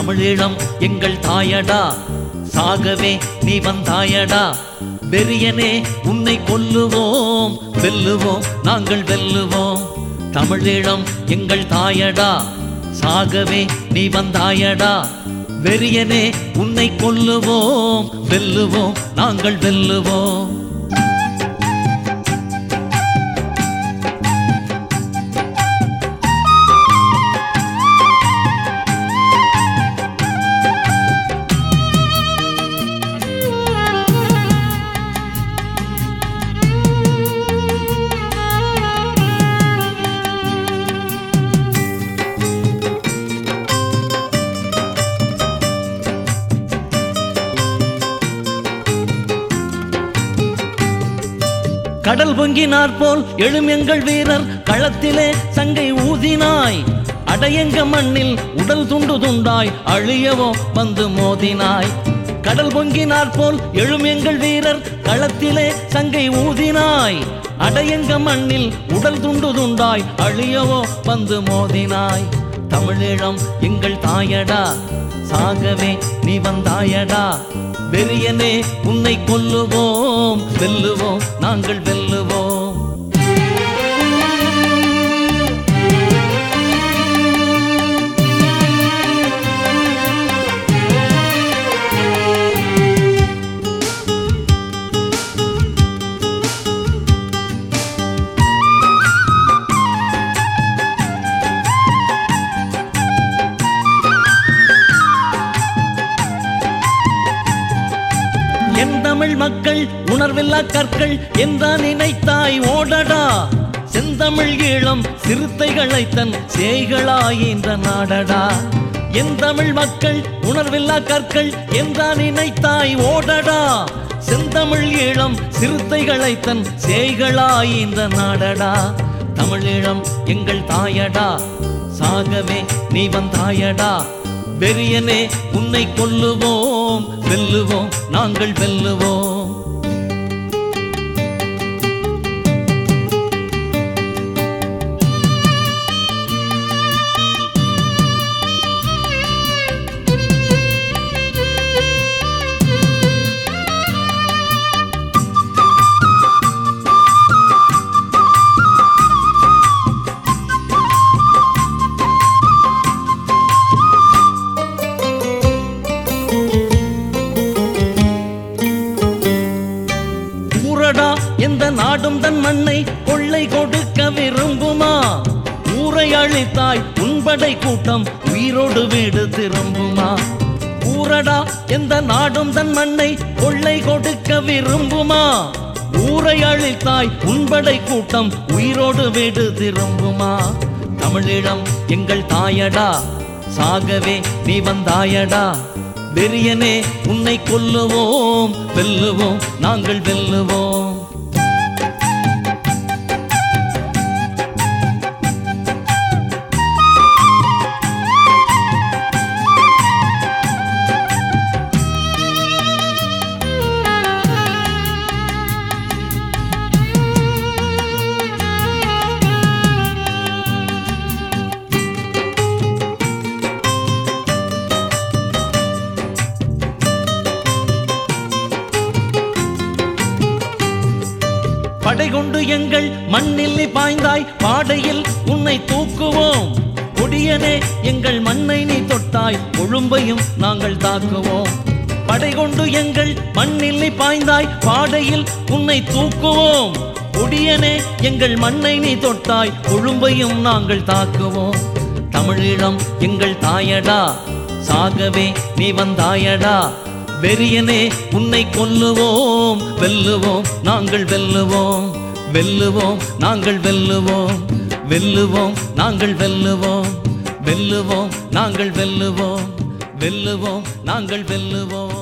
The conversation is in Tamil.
தமிழீழம் எங்கள் தாயடா சாகவே நீ வந்தாயடா வெறியனே உன்னை கொல்லுவோம் வெல்லுவோம் நாங்கள் வெல்லுவோம் தமிழீழம் எங்கள் தாயடா சாகவே நீ வந்தாயடா வெறியனே உன்னை கொல்லுவோம் வெல்லுவோம் நாங்கள் வெல்லுவோம் கடல் பொங்கினார் போல் எழும் எங்கள் வீரர் களத்திலே சங்கை ஊதினாய் அடையங்க மண்ணில் உடல் துண்டு துண்டாய் அழியவோ வந்து மோதினாய் கடல் பொங்கினார் போல் எழும் எங்கள் வீரர் களத்திலே சங்கை ஊதினாய் அடையங்க மண்ணில் உடல் துண்டு துண்டாய் அழியவோ வந்து மோதினாய் தமிழீழம் எங்கள் தாயடா சாகவே நீ வந்தாயடா வெறியனே உன்னை கொல்லுவோம் வெல்லுவோம் நாங்கள் வெல்லுவோம் என் தமிழ் மக்கள் உணர்வில்லா கற்கள் என்றா நினைத்தாய் ஓடடா செந்தமிழ் ஈழம் சிறுத்தைகளை தன் சேய்களாயின்ற நாடடா என் தமிழ் மக்கள் உணர்வில்லா கற்கள் என்றா நினைத்தாய் ஓடடா செந்தமிழ் ஈழம் சிறுத்தைகளை தன் சேய்களாயின்ற நாடடா தமிழீழம் எங்கள் தாயடா சாகவே நீ வந்தாயடா வெறியனே உன்னை கொல்லுவோம் வெல்லுவோம் நாங்கள் வெல்லுவோம் ஊரடா எந்த நாடும் தன் மண்ணை கொள்ளை கொடுக்க விரும்புமா ஊரை அழித்தாய் உன்படை கூட்டம் உயிரோடு வீடு திரும்புமா ஊரடா எந்த நாடும் தன் மண்ணை கொள்ளை கொடுக்க விரும்புமா ஊரை அழித்தாய் உன்படை கூட்டம் உயிரோடு வீடு திரும்புமா தமிழீழம் எங்கள் தாயடா சாகவே நீ வந்தாயடா வெறியனே உன்னை கொல்லுவோம் வெல்லுவோம் நாங்கள் வெல்லுவோம் படை கொண்டு எங்கள் மண்ணில் நீ பாய்ந்தாய் பாடையில் உன்னை தூக்குவோம் கொடியனே எங்கள் மண்ணை நீ தொட்டாய் கொழும்பையும் நாங்கள் தாக்குவோம் படை கொண்டு எங்கள் மண்ணில் நீ பாய்ந்தாய் பாடையில் உன்னை தூக்குவோம் கொடியனே எங்கள் மண்ணை நீ தொட்டாய் கொழும்பையும் நாங்கள் தாக்குவோம் தமிழீழம் எங்கள் தாயடா சாகவே நீ வந்தாயடா வெறியனே உன்னை கொல்லுவோம் வெல்லுவோம் நாங்கள் வெல்லுவோம் வெல்லுவோம் நாங்கள் வெல்லுவோம் வெல்லுவோம் நாங்கள் வெல்லுவோம் வெல்லுவோம் நாங்கள் வெல்லுவோம் வெல்லுவோம் நாங்கள் வெல்லுவோம்